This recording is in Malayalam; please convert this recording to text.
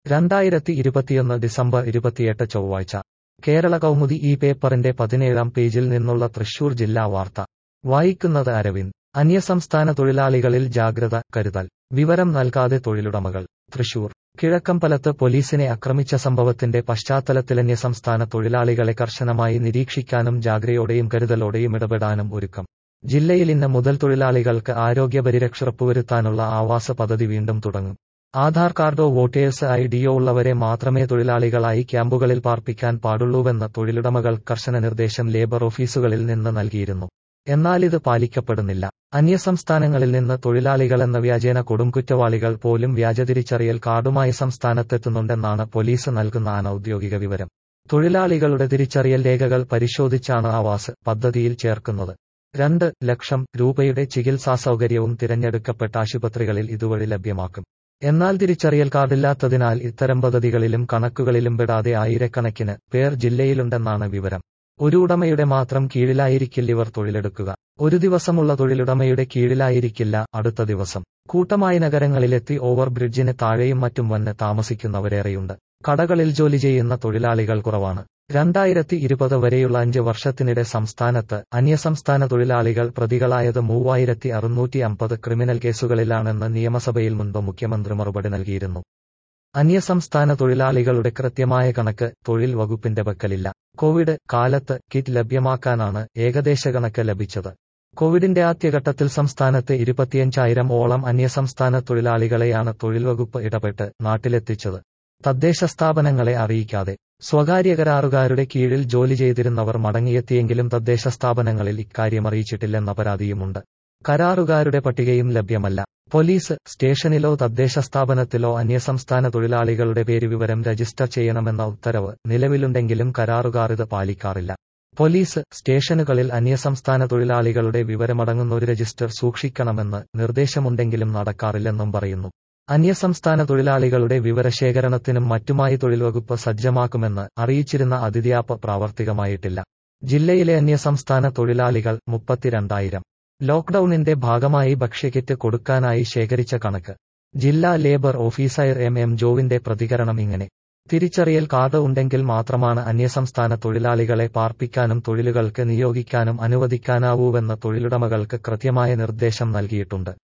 രണ്ടായിരത്തി ഇരുപത്തിയൊന്ന് ഡിസംബർ ഇരുപത്തിയെട്ട് ചൊവ്വാഴ്ച കേരള കൗമുദി ഈ പേപ്പറിന്റെ പതിനേഴാം പേജിൽ നിന്നുള്ള തൃശൂർ ജില്ലാ വാർത്ത വായിക്കുന്നത് അരവിന്ദ് അന്യസംസ്ഥാന തൊഴിലാളികളിൽ ജാഗ്രത കരുതൽ വിവരം നൽകാതെ തൊഴിലുടമകൾ തൃശൂർ കിഴക്കമ്പലത്ത് പോലീസിനെ ആക്രമിച്ച സംഭവത്തിന്റെ പശ്ചാത്തലത്തിലന്യസംസ്ഥാന തൊഴിലാളികളെ കർശനമായി നിരീക്ഷിക്കാനും ജാഗ്രതയോടെയും കരുതലോടെയും ഇടപെടാനും ഒരുക്കം ജില്ലയിൽ ഇന്ന് മുതൽ തൊഴിലാളികൾക്ക് ആരോഗ്യ പരിരക്ഷ ഉറപ്പുവരുത്താനുള്ള ആവാസ പദ്ധതി വീണ്ടും തുടങ്ങും ആധാർ കാർഡോ വോട്ടേഴ്സ് ഐ ഡിയോ ഉള്ളവരെ മാത്രമേ തൊഴിലാളികളായി ക്യാമ്പുകളിൽ പാർപ്പിക്കാൻ പാടുള്ളൂവെന്ന തൊഴിലുടമകൾ കർശന നിർദ്ദേശം ലേബർ ഓഫീസുകളിൽ നിന്ന് നൽകിയിരുന്നു എന്നാൽ ഇത് പാലിക്കപ്പെടുന്നില്ല അന്യസംസ്ഥാനങ്ങളിൽ നിന്ന് തൊഴിലാളികളെന്ന വ്യാജേന കൊടുംകുറ്റവാളികൾ പോലും വ്യാജ തിരിച്ചറിയൽ കാർഡുമായി സംസ്ഥാനത്തെത്തുന്നുണ്ടെന്നാണ് പോലീസ് നൽകുന്ന അനൌദ്യോഗിക വിവരം തൊഴിലാളികളുടെ തിരിച്ചറിയൽ രേഖകൾ പരിശോധിച്ചാണ് ആവാസ് പദ്ധതിയിൽ ചേർക്കുന്നത് രണ്ട് ലക്ഷം രൂപയുടെ ചികിത്സാ സൗകര്യവും തിരഞ്ഞെടുക്കപ്പെട്ട ആശുപത്രികളിൽ ഇതുവഴി ലഭ്യമാക്കും എന്നാൽ തിരിച്ചറിയൽ കാർഡില്ലാത്തതിനാൽ ഇത്തരം പദ്ധതികളിലും കണക്കുകളിലും പെടാതെ ആയിരക്കണക്കിന് പേർ ജില്ലയിലുണ്ടെന്നാണ് വിവരം ഒരു ഉടമയുടെ മാത്രം കീഴിലായിരിക്കില്ല ഇവർ തൊഴിലെടുക്കുക ഒരു ദിവസമുള്ള തൊഴിലുടമയുടെ കീഴിലായിരിക്കില്ല അടുത്ത ദിവസം കൂട്ടമായി നഗരങ്ങളിലെത്തി ഓവർ ബ്രിഡ്ജിന് താഴെയും മറ്റും വന്ന് താമസിക്കുന്നവരേറെയുണ്ട് കടകളിൽ ജോലി ചെയ്യുന്ന തൊഴിലാളികൾ കുറവാണ് രണ്ടായിരത്തി ഇരുപത് വരെയുള്ള അഞ്ച് വർഷത്തിനിടെ സംസ്ഥാനത്ത് അന്യസംസ്ഥാന തൊഴിലാളികൾ പ്രതികളായത് മൂവായിരത്തി അറുന്നൂറ്റി അമ്പത് ക്രിമിനൽ കേസുകളിലാണെന്ന് നിയമസഭയിൽ മുൻപ് മുഖ്യമന്ത്രി മറുപടി നൽകിയിരുന്നു അന്യസംസ്ഥാന തൊഴിലാളികളുടെ കൃത്യമായ കണക്ക് തൊഴിൽ വകുപ്പിന്റെ പക്കലില്ല കോവിഡ് കാലത്ത് കിറ്റ് ലഭ്യമാക്കാനാണ് ഏകദേശ കണക്ക് ലഭിച്ചത് കോവിഡിന്റെ ആദ്യഘട്ടത്തിൽ സംസ്ഥാനത്ത് ഇരുപത്തിയഞ്ചായിരം ഓളം അന്യസംസ്ഥാന തൊഴിലാളികളെയാണ് തൊഴിൽ വകുപ്പ് ഇടപെട്ട് നാട്ടിലെത്തിച്ചത് തദ്ദേശ സ്ഥാപനങ്ങളെ അറിയിക്കാതെ സ്വകാര്യ കരാറുകാരുടെ കീഴിൽ ജോലി ചെയ്തിരുന്നവർ മടങ്ങിയെത്തിയെങ്കിലും തദ്ദേശ സ്ഥാപനങ്ങളിൽ ഇക്കാര്യം അറിയിച്ചിട്ടില്ലെന്ന പരാതിയുമുണ്ട് കരാറുകാരുടെ പട്ടികയും ലഭ്യമല്ല പോലീസ് സ്റ്റേഷനിലോ തദ്ദേശ സ്ഥാപനത്തിലോ അന്യസംസ്ഥാന തൊഴിലാളികളുടെ പേര് വിവരം രജിസ്റ്റർ ചെയ്യണമെന്ന ഉത്തരവ് നിലവിലുണ്ടെങ്കിലും കരാറുകാർ ഇത് പാലിക്കാറില്ല പോലീസ് സ്റ്റേഷനുകളിൽ അന്യസംസ്ഥാന തൊഴിലാളികളുടെ വിവരമടങ്ങുന്ന ഒരു രജിസ്റ്റർ സൂക്ഷിക്കണമെന്ന് നിർദ്ദേശമുണ്ടെങ്കിലും നടക്കാറില്ലെന്നും പറയുന്നു അന്യസംസ്ഥാന തൊഴിലാളികളുടെ വിവരശേഖരണത്തിനും മറ്റുമായി തൊഴിൽ വകുപ്പ് സജ്ജമാക്കുമെന്ന് അറിയിച്ചിരുന്ന അതിഥിയാപ്പ് പ്രാവർത്തികമായിട്ടില്ല ജില്ലയിലെ അന്യസംസ്ഥാന തൊഴിലാളികൾ മുപ്പത്തിരണ്ടായിരം ലോക്ഡൌണിന്റെ ഭാഗമായി ഭക്ഷ്യക്കിറ്റ് കൊടുക്കാനായി ശേഖരിച്ച കണക്ക് ജില്ലാ ലേബർ ഓഫീസർ എം എം ജോവിന്റെ പ്രതികരണം ഇങ്ങനെ തിരിച്ചറിയൽ കാർഡ് ഉണ്ടെങ്കിൽ മാത്രമാണ് അന്യസംസ്ഥാന തൊഴിലാളികളെ പാർപ്പിക്കാനും തൊഴിലുകൾക്ക് നിയോഗിക്കാനും അനുവദിക്കാനാവൂവെന്ന് തൊഴിലുടമകൾക്ക് കൃത്യമായ നിർദ്ദേശം നൽകിയിട്ടുണ്ട്